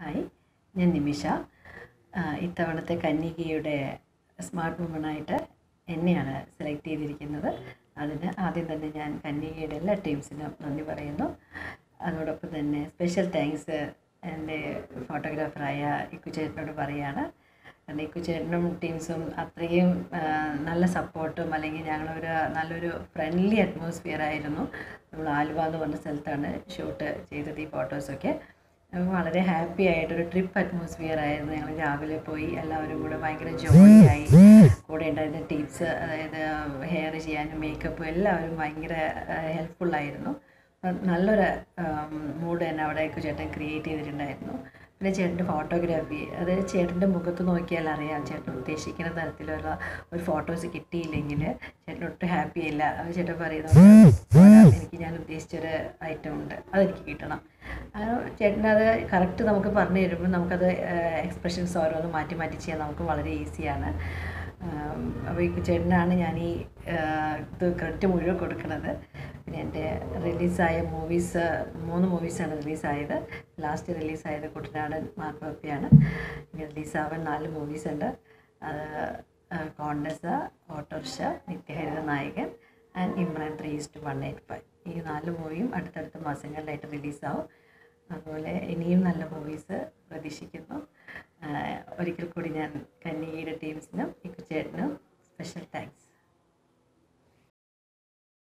hi ഞാൻ നിമിഷ ആ, ഇത്തവണത്തെ കന്യകയുടെ സ്മാർട്ട് വുമണായിട്ട് എന്നെയാണ് സെലക്ട് ചെയ്തിരിക്കുന്നത് അതിന് ആദ്യം തന്നെ ഞാൻ കന്യകയുടെ എല്ലാ ടീംസിനും നന്ദി പറയുന്നു അതോടൊപ്പം തന്നെ സ്പെഷ്യൽ താങ്ക്സ് എൻ്റെ ഫോട്ടോഗ്രാഫറായ ഇക്കുചേട്ടനോട് പറയുകയാണ് കാരണം ഇക്കുചേട്ടനും ടീംസും അത്രയും ആ, നല്ല സപ്പോർട്ടും അല്ലെങ്കിൽ ഞങ്ങളൊരു നല്ലൊരു ഫ്രണ്ട്ലി അറ്റ്മോസ്ഫിയർ ആയിരുന്നു നമ്മൾ ആലുവ എന്ന് പറഞ്ഞ സ്ഥലത്താണ് ഷൂട്ട് ചെയ്തത് ഈ ഫോട്ടോസൊക്കെ അപ്പോൾ വളരെ ഹാപ്പി ആയിട്ടൊരു ട്രിപ്പ് അറ്റ്മോസ്ഫിയർ ആയിരുന്നു ഞങ്ങൾ രാവിലെ പോയി എല്ലാവരും കൂടെ ഭയങ്കര ജോളി ആയി കൂടെ ഉണ്ടായിരുന്ന ടീപ്സ് അതായത് ഹെയർ ചെയ്യാനും മേക്കപ്പും എല്ലാവരും ഭയങ്കര ഹെൽപ്ഫുള്ളായിരുന്നു നല്ലൊരു മൂഡ് തന്നെ അവിടെ ചേട്ടൻ ക്രിയേറ്റ് ചെയ്തിട്ടുണ്ടായിരുന്നു പിന്നെ ചേട്ടൻ്റെ ഫോട്ടോഗ്രാഫി അത് ചേട്ടൻ്റെ മുഖത്ത് നോക്കിയാൽ അറിയാം ചേട്ടൻ ഉദ്ദേശിക്കുന്ന തരത്തിലുള്ള ഒരു ഫോട്ടോസ് കിട്ടിയില്ലെങ്കിൽ ചേട്ടൻ ഒട്ടും ഹാപ്പി ആയില്ല അത് ചേട്ടൻ പറയുന്നത് എനിക്ക് ഞാൻ ഉദ്ദേശിച്ചൊരു ഐറ്റം ഉണ്ട് അതെനിക്ക് കിട്ടണം അത് ചേട്ടനത് കറക്റ്റ് നമുക്ക് പറഞ്ഞു തരുമ്പോൾ നമുക്കത് എക്സ്പ്രഷൻസ് ഓരോന്ന് മാറ്റി മാറ്റി ചെയ്യാൻ നമുക്ക് വളരെ ഈസിയാണ് അപ്പോൾ ഈ ചേട്ടനാണ് ഞാൻ ഈ ആ, ഇത് ക്രെഡിറ്റ് മുഴുവൻ കൊടുക്കുന്നത് പിന്നെ എൻ്റെ റിലീസായ മൂവീസ് മൂന്ന് മൂവീസാണ് റിലീസായത് ലാസ്റ്റ് റിലീസായത് കുട്ടനാടൻ മാർപ്പപ്പിയാണ് ഇനി റിലീസാവാൻ നാല് മൂവീസ് ഉണ്ട് അത് കോണ്ടസ ഓട്ടോറിക്ഷ നിത്യഹരിത നായകൻ ആൻഡ് ഇമ്രാൻ ത്രീ ഇസ്റ്റ് വൺ എയ്റ്റ് ഫൈവ് ഈ നാല് മൂവിയും അടുത്തടുത്ത മാസങ്ങളിലായിട്ട് റിലീസാവും അതുപോലെ ഇനിയും നല്ല മൂവീസ് പ്രതീക്ഷിക്കുന്നു ആഹ് ഒരിക്കൽ കൂടി ഞാൻ കന്യകയുടെ ടീംസിനും ഇക്കുചേട്ടനും സ്പെഷ്യൽ താങ്ക്സ്